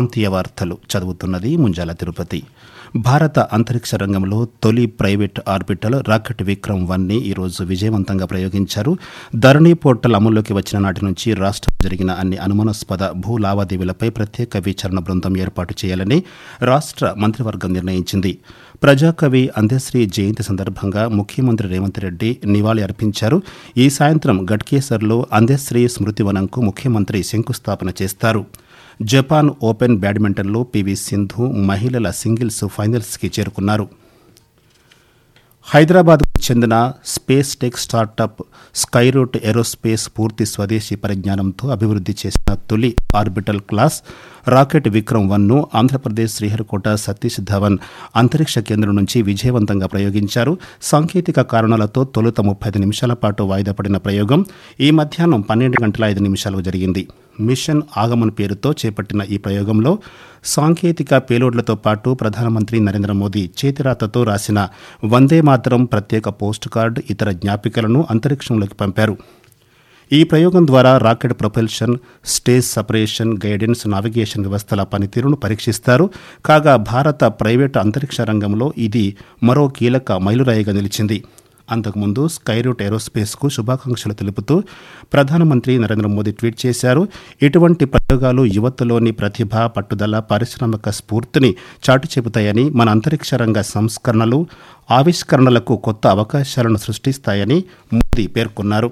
ప్రాంతీయ వార్తలు చదువుతున్నది ముంజాల తిరుపతి భారత అంతరిక్ష రంగంలో తొలి private orbital rocket Vikram one ని ఈరోజు విజయవంతంగా ప్రయోగించారు ధరణి పోర్టల్ అమల్లోకి వచ్చిన నాటి నుంచి రాష్ట్రం జరిగిన అన్ని అనుమానాస్పద భూ లావాదేవీలపై ప్రత్యేక విచారణ బృందం ఏర్పాటు చేయాలని రాష్ట్ర మంత్రివర్గం నిర్ణయించింది ప్రజాకవి అందశ్రీ జయంతి సందర్భంగా ముఖ్యమంత్రి రేవంత్ రెడ్డి నివాళి అర్పించారు ఈ సాయంత్రం గట్కేసర్లో అందశ్రీ స్మృతివనంకు ముఖ్యమంత్రి శంకుస్థాపన చేస్తారు జపాన్ ఓపెన్ బ్యాడ్మింటన్లో పివి సింధు మహిళల సింగిల్స్ ఫైనల్స్కి చేరుకున్నారు హైదరాబాద్కు చెందిన space tech startup Skyroot aerospace పూర్తి స్వదేశీ పరిజ్ఞానంతో అభివృద్ధి చేసిన తొలి ఆర్బిటల్ క్లాస్ రాకెట్ విక్రమ్ వన్ను ఆంధ్రప్రదేశ్ శ్రీహరికోట సతీష్ ధవన్ అంతరిక్ష కేంద్రం నుంచి విజయవంతంగా ప్రయోగించారు సాంకేతిక కారణాలతో తొలుత ముప్పై ఐదు నిమిషాల పాటు వాయిదా పడిన ప్రయోగం ఈ మధ్యాహ్నం పన్నెండు గంటల ఐదు నిమిషాలకు జరిగింది మిషన్ ఆగమన్ పేరుతో చేపట్టిన ఈ ప్రయోగంలో సాంకేతిక పేలోడ్లతో పాటు ప్రధానమంత్రి నరేంద్ర మోదీ చేతిరాతతో రాసిన వందే మాతరం ప్రత్యేక పోస్ట్ కార్డు ఇతర జ్ఞాపికలను అంతరిక్షంలోకి పంపారు ఈ ప్రయోగం ద్వారా rocket propulsion stage separation guidance navigation వ్యవస్థల పనితీరును పరీక్షిస్తారు కాగా భారత ప్రైవేటు అంతరిక్ష రంగంలో ఇది మరో కీలక మైలురాయిగా నిలిచింది అంతకుముందు స్కైరూట్ ఏరోస్పేస్కు శుభాకాంక్షలు తెలుపుతూ ప్రధానమంత్రి నరేంద్ర మోదీ ట్వీట్ చేశారు ఇటువంటి ప్రయోగాలు యువతలోని ప్రతిభ పట్టుదల పారిశ్రామిక స్ఫూర్తిని చాటు చెబుతాయని మన అంతరిక్ష రంగ సంస్కరణలు ఆవిష్కరణలకు కొత్త అవకాశాలను సృష్టిస్తాయని మోదీ పేర్కొన్నారు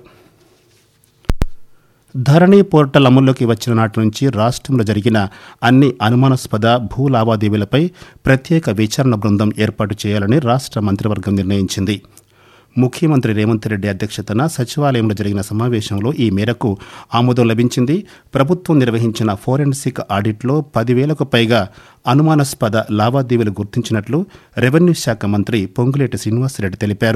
ధరణి పోర్టల్ అమల్లోకి వచ్చిన నాటి నుంచి రాష్ట్రంలో జరిగిన అన్ని అనుమానాస్పద భూ లావాదేవీలపై ప్రత్యేక విచారణ బృందం ఏర్పాటు చేయాలని రాష్ట్ర మంత్రివర్గం నిర్ణయించింది ముఖ్యమంత్రి రేవంత్ రెడ్డి అధ్యక్షతన సచివాలయంలో జరిగిన సమావేశంలో ఈ మేరకు ఆమోదం లభించింది ప్రభుత్వం నిర్వహించిన ఫోరెన్సిక్ ఆడిట్లో పదివేలకు పైగా అనుమానాస్పద లావాదేవీలు గుర్తించినట్లు రెవెన్యూ శాఖ మంత్రి పొంగులేటి శ్రీనివాసరెడ్డి తెలిపారు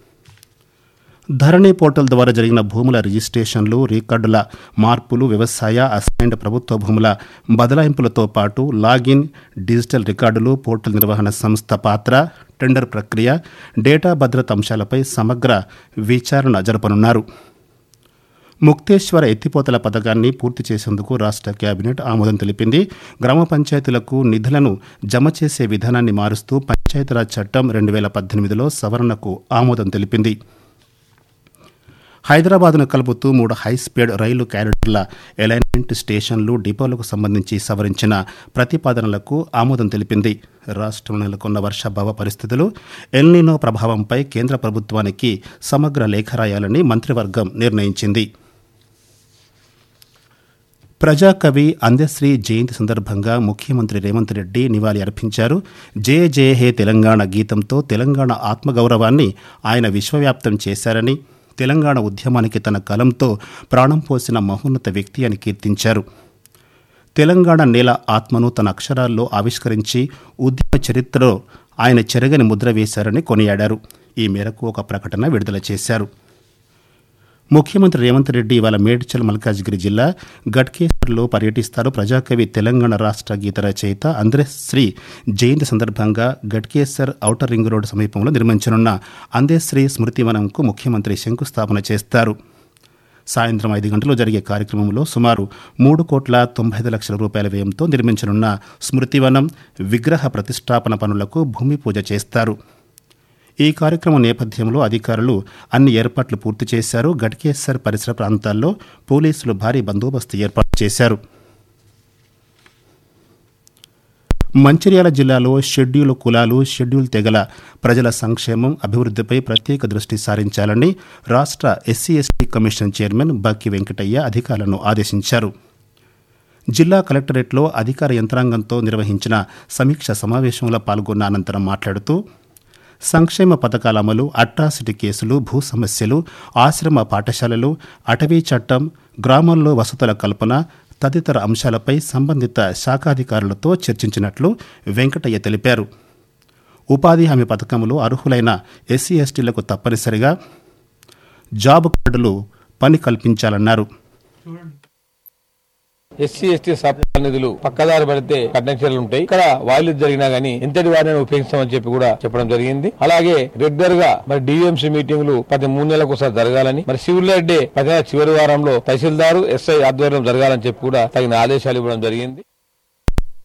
ధరణి పోర్టల్ ద్వారా జరిగిన భూముల రిజిస్ట్రేషన్లు రికార్డుల మార్పులు వ్యవసాయ అసైన్డ్ ప్రభుత్వ భూముల బదలాయింపులతో పాటు లాగిన్ డిజిటల్ రికార్డులు పోర్టల్ నిర్వహణ సంస్థ పాత్ర టెండర్ ప్రక్రియ డేటా భద్రత అంశాలపై సమగ్ర విచారణ జరపనున్నారు ముక్తేశ్వర ఎత్తిపోతల పథకాన్ని పూర్తి చేసేందుకు రాష్ట్ర కేబినెట్ ఆమోదం తెలిపింది గ్రామ పంచాయతీలకు నిధులను జమ చేసే విధానాన్ని మారుస్తూ పంచాయతీరాజ్ చట్టం రెండు వేల పద్దెనిమిదిలో సవరణకు ఆమోదం తెలిపింది హైదరాబాద్ను కలుపుతూ మూడు హైస్పీడ్ రైలు క్యారిడర్ల అలైన్మెంట్ స్టేషన్లు డిపోలకు సంబంధించి సవరించిన ప్రతిపాదనలకు ఆమోదం తెలిపింది రాష్ట్రంలో నెలకొన్న వర్షాభావ పరిస్థితులు ఎల్నినో ప్రభావంపై కేంద్ర ప్రభుత్వానికి సమగ్ర లేఖ రాయాలని మంత్రివర్గం నిర్ణయించింది ప్రజాకవి అందశ్రీ జయంతి సందర్భంగా ముఖ్యమంత్రి రేవంత్ రెడ్డి నివాళి అర్పించారు జయ జయ హే తెలంగాణ గీతంతో తెలంగాణ ఆత్మగౌరవాన్ని ఆయన విశ్వవ్యాప్తం చేశారని తెలంగాణ ఉద్యమానికి తన కలంతో ప్రాణం పోసిన మహోన్నత వ్యక్తి అని కీర్తించారు తెలంగాణ నేల ఆత్మను తన అక్షరాల్లో ఆవిష్కరించి ఉద్యమ చరిత్రలో ఆయన చెరగని ముద్ర వేశారని కొనియాడారు ఈ మేరకు ఒక ప్రకటన విడుదల చేశారు ముఖ్యమంత్రి రేవంత్ రెడ్డి ఇవాళ మేడ్చల్ మల్కాజ్గిరి జిల్లా గట్కేసర్లో పర్యటిస్తారు ప్రజాకవి తెలంగాణ రాష్ట్ర గీత రచయిత అందశ్రీ జయంతి సందర్భంగా గట్కేసర్ ఔటర్ రింగ్ రోడ్డు సమీపంలో నిర్మించనున్న అందశ్రీ స్మృతివనంకు ముఖ్యమంత్రి శంకుస్థాపన చేస్తారు సాయంత్రం ఐదు గంటలు జరిగే కార్యక్రమంలో సుమారు మూడు కోట్ల తొంభై ఐదు లక్షల రూపాయల వ్యయంతో నిర్మించనున్న స్మృతివనం విగ్రహ ప్రతిష్టాపన పనులకు భూమి పూజ చేస్తారు ఈ కార్యక్రమం నేపథ్యంలో అధికారులు అన్ని ఏర్పాట్లు పూర్తి చేశారు గట్కేసర్ పరిసర ప్రాంతాల్లో పోలీసులు భారీ బందోబస్తు ఏర్పాటు చేశారు మంచిర్యాల జిల్లాలో షెడ్యూల్ కులాలు షెడ్యూల్ తెగల ప్రజల సంక్షేమం అభివృద్ధిపై ప్రత్యేక దృష్టి సారించాలని రాష్ట్ర SC ST commission chairman Bakki Venkataiah అధికారులను ఆదేశించారు జిల్లా కలెక్టరేట్లో అధికార యంత్రాంగంతో నిర్వహించిన సమీక్ష సమావేశంలో పాల్గొన్న అనంతరం మాట్లాడుతూ సంక్షేమ పథకాల అమలు అట్రాసిటీ కేసులు భూ సమస్యలు ఆశ్రమ పాఠశాలలు అటవీ చట్టం గ్రామాల్లో వసతుల కల్పన తదితర అంశాలపై సంబంధిత శాఖాధికారులతో చర్చించినట్లు వెంకటయ్య తెలిపారు ఉపాధి హామీ పథకంలో అర్హులైన ఎస్సీ ఎస్టీలకు తప్పనిసరిగా జాబ్ కార్డులు పని కల్పించాలన్నారు ఎస్సీ ఎస్టీ సప్లా నిధులు పక్కదారి పడితే కఠిన చర్యలు ఉంటాయి ఇక్కడ వాయిలు జరిగినా గానీ ఎంతటి వారిని ఉపయోగిస్తామని చెప్పి కూడా చెప్పడం జరిగింది అలాగే రెగ్యులర్ గా మరి డిఎంసీ మీటింగ్లు ప్రతి మూడు నెలలకు ఒకసారి జరగాలని మరి సివిల్ డే ప్రతి నెల చివరి వారంలో తహసీల్దారు ఎస్ఐ ఆధ్వర్యం జరగాలని చెప్పి కూడా తగిన ఆదేశాలు ఇవ్వడం జరిగింది